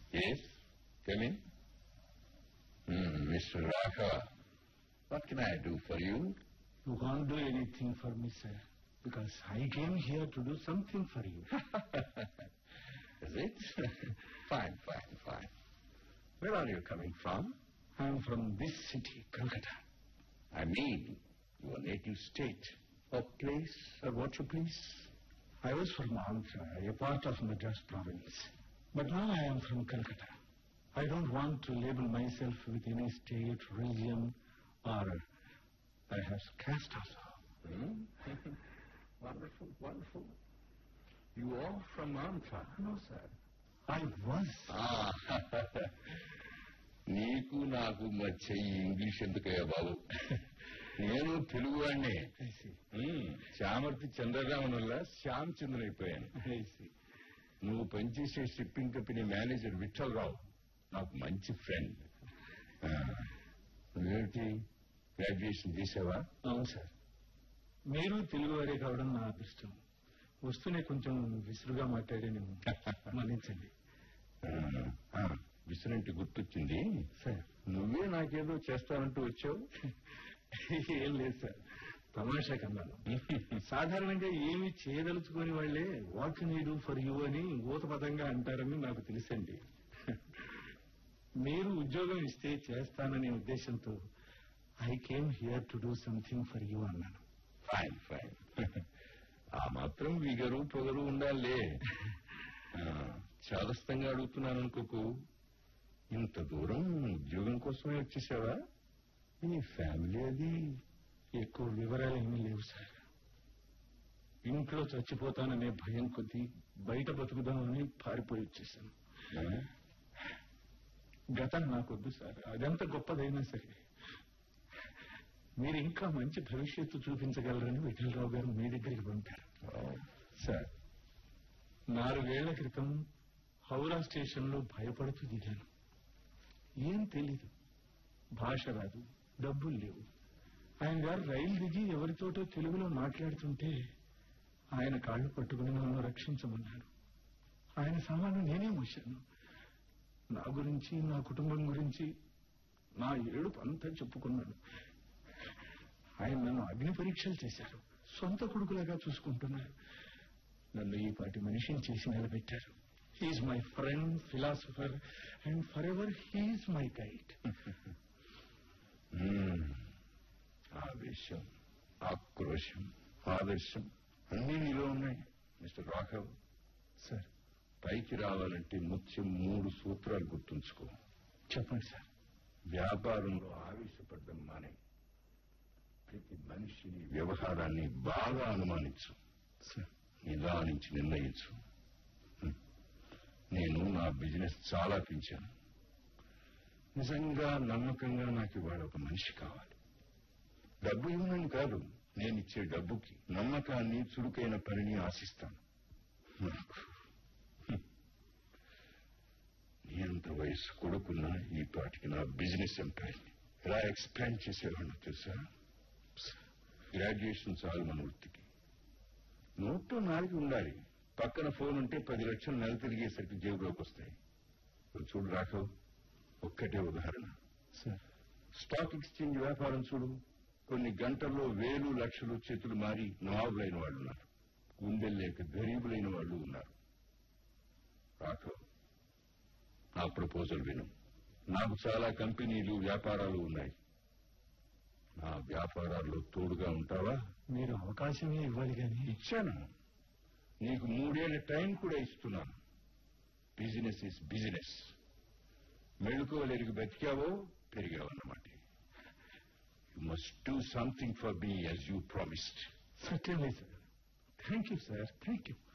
Yes, come in. Hmm, Mr. Raka, what can I do for you? You can't do anything for me, sir, because I came here to do something for you. Is it? fine, fine, fine. Where are you coming from? I'm from this city, Calcutta. I mean, your native state or place. Sir, what you please? I was from Andhra, a part of Madras province. But now I am from Calcutta. I don't want to label myself with any state, religion, or I have caste also. Hmm? wonderful, wonderful. You are from Andhra? No, sir. I was. Ah, నీకు నాకు మధ్య ఈ English ఎందుకయ్యా బాబు నేను తెలుగువాడినే I see. ఉమ్, చామర్తి చంద్రరామన్ వల్ల శ్యామ్ చంద్రన్ అయిపోయాను I see. నువ్వు పనిచేసే షిప్పింగ్ కంపెనీ మేనేజర్ విఠలరావు నాకు మంచి ఫ్రెండ్ నువ్వేమిటి గ్రాడ్యుయేషన్ చేసావా అవును సార్ మీరు తెలుగువారే కావడం నా అదృష్టం వస్తూనే కొంచెం విసురుగా మాట్లాడాను మన్నించండి ఆ, ఆ, విసిరంటి గుర్తొచ్చింది సార్ నువ్వే నాకేదో చేస్తానంటూ వచ్చావు ఏం లేదు సార్ తమాషా కన్నాను సాధారణంగా ఏమి చేయదలుచుకోని వాళ్లే వాట్ నీడు ఫర్ యూ అని ఊతపదంగా అంటారని నాకు తెలుసండి మీరు ఉద్యోగం ఇస్తే చేస్తాననే ఉద్దేశంతో I came here to do something for you అన్నాను ఫైన్ ఫైన్ ఆ మాత్రం విగరు పొగరు ఉండాలే ఆ, చాదస్తంగా అడుగుతున్నాను అనుకోకు ఇంత దూరం ఉద్యోగం కోసమే వచ్చేసావా మీ ఫ్యామిలీ అది ఎక్కువ వివరాలు ఏమీ లేవు సార్ ఇంట్లో చచ్చిపోతాననే భయం కొద్దీ బయట బతుకుదామని పారిపోయి వచ్చేసాను ఆ? గతం నాకొద్దు సార్ అదెంత గొప్పదైనా సరే మీరు ఇంకా మంచి భవిష్యత్తు చూపించగలరని విఠలరావు గారు మీ దగ్గరికి పంపారు ఓ, సార్ నాలుగేళ్ల క్రితం హౌరా స్టేషన్లో భయపడుతూ దిగాను ఏం తెలీదు భాష రాదు డబ్బులు లేవు ఆయన గారు రైలు దిగి ఎవరితోటో తెలుగులో మాట్లాడుతుంటే ఆయన కాళ్ళు పట్టుకుని నన్ను రక్షించమన్నాడు ఆయన సామాను నేనే మోశాను నా గురించి నా కుటుంబం గురించి నా ఏడుపు అంతా చెప్పుకున్నాను ఆయన నన్ను అగ్ని పరీక్షలు చేశారు సొంత కొడుకులాగా చూసుకుంటున్నారు నన్ను ఈ పాటి మనిషిని చేసి నిలబెట్టారు he's my friend philosopher and forever he's my guide hmm. ఆవేశం ఆక్రోశం ఆదర్శం అన్నీ నీలో ఉన్నాయి మిస్టర్ రాఘవ్ సార్ పైకి రావాలంటే ముఖ్యం మూడు సూత్రాలు గుర్తుంచుకో చెప్పండి సార్ వ్యాపారంలో ఆవేశపడ్డం మానే ప్రతి మనిషిని వ్యవహారాన్ని బాగా అనుమానించు సార్ నిదానించి నిర్ణయించు హ్మ్. నేను నా బిజినెస్ చాలా పెంచాను నిజంగా నమ్మకంగా నాకు ఇవాళ ఒక మనిషి కావాలి డబ్బు ఇవ్వనని కాదు నేను ఇచ్చే డబ్బుకి నమ్మకాన్ని చురుకైన పనిని ఆశిస్తాను నాకు హ్మ్. నీ అంత వయసు కొడుకున్న ఈ పాటికి నా బిజినెస్ ఎంపైర్ని ఎలా ఎక్స్పాండ్ చేసేవాడిని తెలుసా గ్రాడ్యుయేషన్ చాలు మన వృత్తికి నోట్లో నాలుగు ఉండాలి పక్కన ఫోన్ ఉంటే పది లక్షలు నెల తిరిగేసరికి జేబులోకి వస్తాయి ఇప్పుడు చూడు రాఘవ్ ఒక్కటే ఉదాహరణ సార్ స్టాక్ ఎక్స్చేంజ్ వ్యాపారం చూడు కొన్ని గంటల్లో వేలు లక్షలు చేతులు మారి నవాబులైన వాళ్ళు ఉన్నారు గుండెలు లేక గరీబులైన వాళ్ళు ఉన్నారు రాఘవ్ నా ప్రపోజల్ విను నాకు చాలా కంపెనీలు వ్యాపారాలు ఉన్నాయి నా వ్యాపారాల్లో తోడుగా ఉంటావా మీరు అవకాశమే ఇవ్వాలి కానీ ఇచ్చాను నీకు మూడేళ్ల టైం కూడా ఇస్తున్నాను బిజినెస్ ఇస్ బిజినెస్ మెళుకోలేరికి బతికావో పెరిగావు అన్నమాట you must do something for me as you promised సత్యమే sir thank you sir thank you